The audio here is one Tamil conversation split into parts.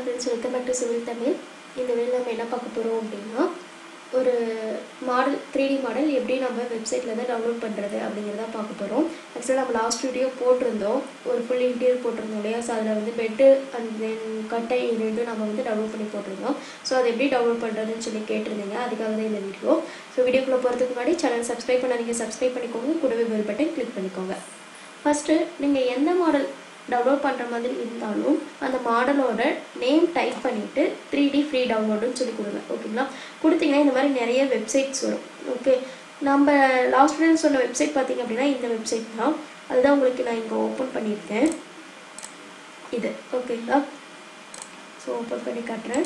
friends welcome back to civil Tamil இந்த வீடியோ நம்ம என்ன பார்க்க போகிறோம் அப்படின்னா ஒரு மாடல் த்ரீ டி மாடல் எப்படி நம்ம வெப்சைட்டில் தான் டவுன்லோட் பண்ணுறது அப்படிங்கிறத பார்க்க போகிறோம் ஆக்சுவலாக நம்ம லாஸ்ட் வீடியோ போட்டிருந்தோம் ஒரு ஃபுல் இன்டீரியர் போட்டிருந்தோம் இல்லையா ஸோ அதில் வந்து பெட்டு அண்ட் தென் கட்டை இது ரெண்டும் நம்ம வந்து டவுன்லோட் பண்ணி போட்டிருந்தோம் ஸோ அதை எப்படி டவுன்லோட் பண்ணுறதுன்னு சொல்லி கேட்டிருந்தீங்க அதுக்காக தான் இந்த வீடியோ ஸோ வீடியோக்குள்ளே போகிறதுக்கு முன்னாடி சேனல் சப்ஸ்கிரைப் பண்ணாதீங்க சப்ஸ்கிரைப் பண்ணிக்கோங்க கூடவே பெல் பட்டன் கிளிக் பண்ணிக்கோங்க ஃபஸ்ட்டு நீங்கள் எந்த மாடல் டவுன்லோட் பண்ணுற மாதிரி இருந்தாலும் அந்த மாடலோட நேம் டைப் பண்ணிவிட்டு த்ரீ டி ஃப்ரீ டவுன்லோடுன்னு சொல்லி கொடுங்க ஓகேங்களா கொடுத்தீங்கன்னா இந்த மாதிரி நிறைய வெப்சைட்ஸ் வரும் ஓகே நம்ம லாஸ்ட் வீடியோ சொன்ன வெப்சைட் பார்த்தீங்க அப்படின்னா இந்த வெப்சைட் தான் அதுதான் உங்களுக்கு நான் இங்கே ஓப்பன் பண்ணியிருக்கேன் இது ஓகேங்களா ஸோ ஓப்பன் பண்ணி காட்டுறேன்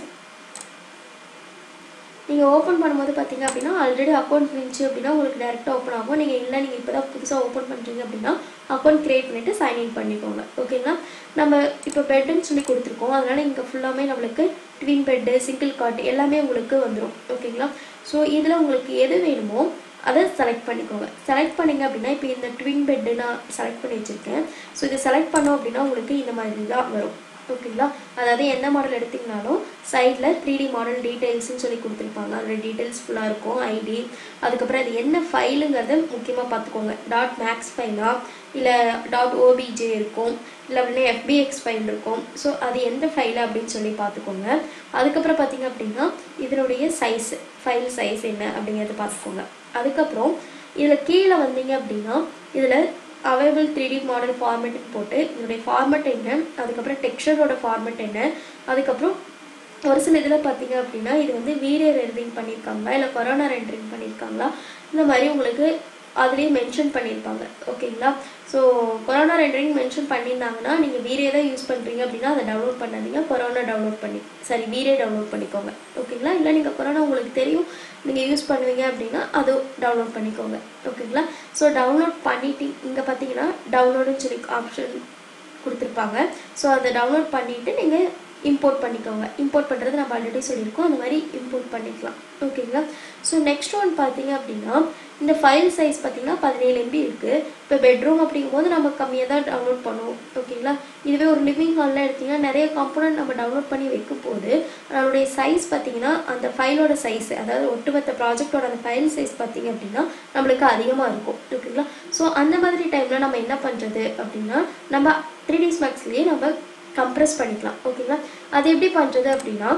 நீங்கள் ஓப்பன் பண்ணும்போது பார்த்தீங்க அப்படின்னா ஆல்ரெடி அக்கௌண்ட் இருந்துச்சு அப்படின்னா உங்களுக்கு டேரெக்டாக ஓப்பன் ஆகும் நீங்கள் இல்லை நீங்கள் இப்போ தான் புதுசாக ஓப்பன் பண்ணுறீங்க அப்படின்னா அக்கௌண்ட் க்ரியேட் பண்ணிவிட்டு சைன்இன் பண்ணிக்கோங்க ஓகேங்களா நம்ம இப்போ பெட்டுன்னு சொல்லி கொடுத்துருக்கோம் அதனால் இங்கே ஃபுல்லாமே நம்மளுக்கு ட்வின் பெட்டு சிங்கிள் காட் எல்லாமே உங்களுக்கு வந்துடும் ஓகேங்களா ஸோ இதில் உங்களுக்கு எது வேணுமோ அதை செலக்ட் பண்ணிக்கோங்க செலக்ட் பண்ணிங்க அப்படின்னா இப்போ இந்த ட்வின் பெட்டு நான் செலக்ட் பண்ணி வச்சுருக்கேன் ஸோ இதை செலக்ட் பண்ணோம் அப்படின்னா உங்களுக்கு இந்த மாதிரி தான் வரும் ஓகேங்களா அதாவது எந்த மாடல் எடுத்திங்கனாலும் சைடில் த்ரீ டி மாடல் டீட்டெயில்ஸ்னு சொல்லி கொடுத்துருப்பாங்க அதில் டீட்டெயில்ஸ் ஃபுல்லாக இருக்கும் ஐடி அதுக்கப்புறம் அது என்ன ஃபைலுங்கிறத முக்கியமாக பார்த்துக்கோங்க டாட் மேக்ஸ் ஃபைலா இல்லை டாட் ஓபிஜே இருக்கும் இல்லை அப்படின்னா எஃபிஎக்ஸ் ஃபைல் இருக்கும் ஸோ அது எந்த ஃபைலு அப்படின்னு சொல்லி பார்த்துக்கோங்க அதுக்கப்புறம் பார்த்தீங்க அப்படின்னா இதனுடைய சைஸ் ஃபைல் சைஸ் என்ன அப்படிங்கிறத பார்த்துக்கோங்க அதுக்கப்புறம் இதில் கீழே வந்தீங்க அப்படின்னா இதில் அவைலபிள் த்ரீ டி மாடல் ஃபார்மேட்னு போட்டு இதனுடைய ஃபார்மேட் என்ன அதுக்கப்புறம் டெக்ஸ்டரோட ஃபார்மேட் என்ன அதுக்கப்புறம் ஒரு சில இதில் பார்த்தீங்க அப்படின்னா இது வந்து வீடியோ ரெண்டரிங் பண்ணியிருக்காங்களா இல்லை கொரோனா ரெண்டரிங் பண்ணியிருக்காங்களா இந்த மாதிரி உங்களுக்கு அதுலேயே மென்ஷன் பண்ணியிருப்பாங்க ஓகேங்களா ஸோ கொரோனா ரெண்டரிங் மென்ஷன் பண்ணியிருந்தாங்கன்னா நீங்கள் வீடியோ தான் யூஸ் பண்ணுறீங்க அப்படின்னா அதை டவுன்லோட் பண்ணாதீங்க கொரோனா டவுன்லோட் பண்ணி சரி வீடியோ டவுன்லோட் பண்ணிக்கோங்க ஓகேங்களா இல்லை நீங்கள் கொரோனா உங்களுக்கு தெரியும் நீங்கள் யூஸ் பண்ணுவீங்க அப்படின்னா அதுவும் டவுன்லோட் பண்ணிக்கோங்க ஓகேங்களா ஸோ டவுன்லோட் பண்ணிட்டு இங்கே பார்த்தீங்கன்னா டவுன்லோடுன்னு சொல்லி ஆப்ஷன் கொடுத்துருப்பாங்க ஸோ அதை டவுன்லோட் பண்ணிவிட்டு நீங்கள் இம்போர்ட் பண்ணிக்கோங்க இம்போர்ட் பண்ணுறது நம்ம ஆல்ரெடி சொல்லியிருக்கோம் அந்த மாதிரி இம்போர்ட் பண்ணிக்கலாம் ஓகேங்களா ஸோ நெக்ஸ்ட் ஒன் பார்த்தீங்க அப்படின்னா இந்த ஃபைல் சைஸ் பார்த்தீங்கன்னா பதினேழு எம்பி இருக்குது இப்போ பெட்ரூம் அப்படிங்கும்போது நம்ம கம்மியாக தான் டவுன்லோட் பண்ணுவோம் ஓகேங்களா இதுவே ஒரு லிவிங் ஹாலில் எடுத்திங்கன்னா நிறைய காம்பனண்ட் நம்ம டவுன்லோட் பண்ணி வைக்கும் போது அதனுடைய சைஸ் பார்த்தீங்கன்னா அந்த ஃபைலோட சைஸ் அதாவது ஒட்டுமொத்த ப்ராஜெக்டோட அந்த ஃபைல் சைஸ் பார்த்தீங்க அப்படின்னா நம்மளுக்கு அதிகமாக இருக்கும் ஓகேங்களா ஸோ அந்த மாதிரி டைமில் நம்ம என்ன பண்ணுறது அப்படின்னா நம்ம த்ரீ டிஸ் மேக்ஸ்லேயே நம்ம கம்ப்ரெஸ் பண்ணிக்கலாம் ஓகேங்களா அது எப்படி பண்ணுறது அப்படின்னா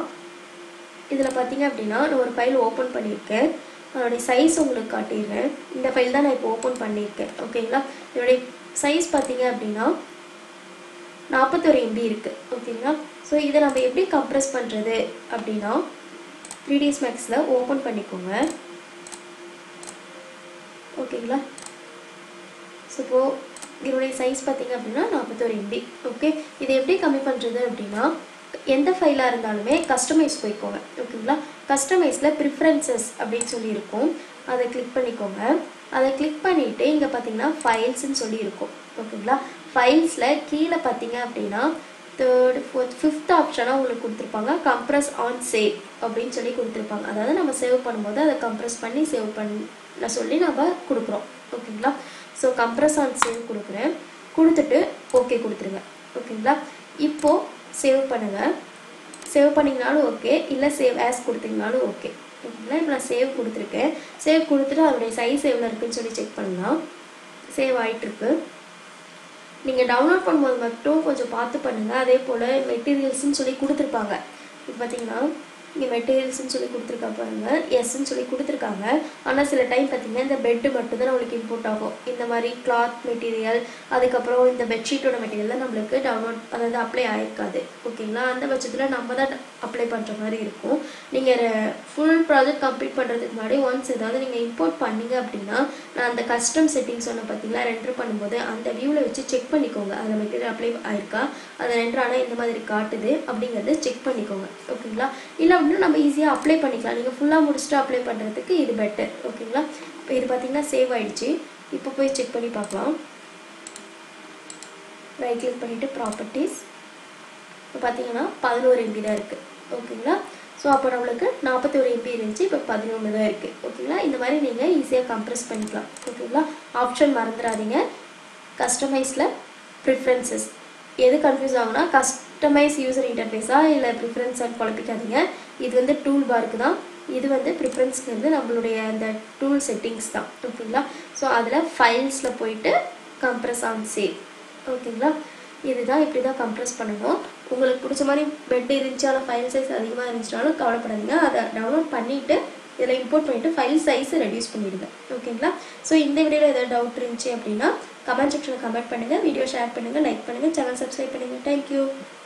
இதில் பார்த்தீங்க அப்படின்னா நான் ஒரு ஃபைல் ஓப்பன் பண்ணியிருக்கேன் அதோடைய சைஸ் உங்களுக்கு காட்டிடுறேன் இந்த ஃபைல் தான் நான் இப்போ ஓப்பன் பண்ணியிருக்கேன் ஓகேங்களா இதோடைய சைஸ் பார்த்தீங்க அப்படின்னா நாற்பத்தொரு எம்பி இருக்குது ஓகேங்களா ஸோ இதை நம்ம எப்படி கம்ப்ரெஸ் பண்ணுறது அப்படின்னா த்ரீ டிஸ் மேக்ஸில் ஓப்பன் பண்ணிக்கோங்க ஓகேங்களா ஸோ இப்போது இதனுடைய சைஸ் பார்த்தீங்க அப்படின்னா நாற்பத்தோரு எம்பி ஓகே இதை எப்படி கம்மி பண்ணுறது அப்படின்னா எந்த ஃபைலாக இருந்தாலுமே கஸ்டமைஸ் போய்க்கோங்க ஓகேங்களா கஸ்டமைஸில் ப்ரிஃபரன்சஸ் அப்படின்னு சொல்லி இருக்கும் அதை கிளிக் பண்ணிக்கோங்க அதை கிளிக் பண்ணிவிட்டு இங்கே பார்த்தீங்கன்னா ஃபைல்ஸ்ன்னு சொல்லி இருக்கும் ஓகேங்களா ஃபைல்ஸில் கீழே பார்த்தீங்க அப்படின்னா தேர்டு ஃபோர்த் ஃபிஃப்த் ஆப்ஷனாக உங்களுக்கு கொடுத்துருப்பாங்க கம்ப்ரஸ் ஆன் சேவ் அப்படின்னு சொல்லி கொடுத்துருப்பாங்க அதாவது நம்ம சேவ் பண்ணும்போது அதை கம்ப்ரஸ் பண்ணி சேவ் பண்ண சொல்லி நம்ம கொடுக்குறோம் ஓகேங்களா ஸோ கம்ப்ரஸ் ஆன் சேவ் கொடுக்குறேன் கொடுத்துட்டு ஓகே கொடுத்துருங்க ஓகேங்களா இப்போது சேவ் பண்ணுங்கள் சேவ் பண்ணிங்கனாலும் ஓகே இல்லை சேவ் ஆஸ் கொடுத்தீங்கனாலும் ஓகே ஓகேங்களா இப்போ நான் சேவ் கொடுத்துருக்கேன் சேவ் கொடுத்துட்டு அதோடைய சைஸ் எவ்வளோ இருக்குன்னு சொல்லி செக் பண்ணலாம் சேவ் ஆகிட்டுருக்கு நீங்கள் டவுன்லோட் பண்ணும்போது மட்டும் கொஞ்சம் பார்த்து பண்ணுங்கள் அதே போல் மெட்டீரியல்ஸ்னு சொல்லி கொடுத்துருப்பாங்க இப்போ பார்த்தீங்கன்னா இங்கே மெட்டீரியல்ஸ்னு சொல்லி கொடுத்துருக்கா பாருங்க எஸ்ன்னு சொல்லி கொடுத்துருக்காங்க ஆனால் சில டைம் பார்த்தீங்கன்னா இந்த பெட்டு மட்டும் தான் நம்மளுக்கு இம்போர்ட் ஆகும் இந்த மாதிரி கிளாத் மெட்டீரியல் அதுக்கப்புறம் இந்த பெட்ஷீட்டோட மெட்டீரியல்லாம் நம்மளுக்கு டவுன்லோட் அதாவது அப்ளை ஆகிருக்காது ஓகேங்களா அந்த பட்சத்தில் நம்ம தான் அப்ளை பண்ணுற மாதிரி இருக்கும் நீங்கள் ஃபுல் ப்ராஜெக்ட் கம்ப்ளீட் பண்ணுறதுக்கு முன்னாடி ஒன்ஸ் ஏதாவது நீங்கள் இம்போர்ட் பண்ணீங்க அப்படின்னா நான் அந்த கஸ்டம் செட்டிங்ஸ் ஒன்று பார்த்தீங்களா ரெண்டர் பண்ணும்போது அந்த வியூவில் வச்சு செக் பண்ணிக்கோங்க அதில் மெட்டீரியல் அப்ளை ஆயிருக்கா அதை ரெண்டர் ஆனால் இந்த மாதிரி காட்டுது அப்படிங்கிறது செக் பண்ணிக்கோங்க ஓகேங்களா இல்லை அப்படின்னா நம்ம ஈஸியாக அப்ளை பண்ணிக்கலாம் நீங்கள் ஃபுல்லாக முடிச்சுட்டு அப்ளை பண்ணுறதுக்கு இது பெட்டர் ஓகேங்களா இப்போ இது பார்த்தீங்கன்னா சேவ் ஆகிடுச்சு இப்போ போய் செக் பண்ணி பார்க்கலாம் ரைட் கிளிக் பண்ணிவிட்டு ப்ராப்பர்ட்டிஸ் இப்போ பார்த்தீங்கன்னா பதினோரு எம்பி தான் இருக்குது ஓகேங்களா ஸோ அப்போ நம்மளுக்கு நாற்பத்தோரு எம்பி இருந்துச்சு இப்போ பதினொன்று தான் இருக்குது ஓகேங்களா இந்த மாதிரி நீங்கள் ஈஸியாக கம்ப்ரெஸ் பண்ணிக்கலாம் ஓகேங்களா ஆப்ஷன் மறந்துடாதீங்க கஸ்டமைஸில் ப்ரிஃபரன்சஸ் எது கன்ஃபியூஸ் ஆகுனா கஸ் கஸ்டமைஸ் யூசர் இன்டர்ஃபேஸா இல்லை ப்ரிஃபரன்ஸான்னு குழப்பிக்காதீங்க இது வந்து டூல் பார்க்கு தான் இது வந்து ப்ரிஃபரன்ஸ்ங்கிறது நம்மளுடைய அந்த டூல் செட்டிங்ஸ் தான் ஓகேங்களா ஸோ அதில் ஃபைல்ஸில் போயிட்டு கம்ப்ரஸ் ஆன் சேவ் ஓகேங்களா இதுதான் இப்படி தான் கம்ப்ரஸ் பண்ணணும் உங்களுக்கு பிடிச்ச மாதிரி பெட் இருந்துச்சு ஆனால் ஃபைல் சைஸ் அதிகமாக இருந்துச்சுனாலும் கவலைப்படாதீங்க அதை டவுன்லோட் பண்ணிவிட்டு இதில் இம்போர்ட் பண்ணிவிட்டு ஃபைல் சைஸை ரெடியூஸ் பண்ணிவிடுங்க ஓகேங்களா ஸோ இந்த வீடியோவில் ஏதாவது டவுட் இருந்துச்சு அப்படின்னா கமெண்ட் செக்ஷனில் கமெண்ட் பண்ணுங்கள் வீடியோ ஷேர் பண்ணுங்கள் லைக் பண்ணுங்கள் சேனல் சப்ஸ்கிரைப் பண்ணுங்கள் தேங்க்யூ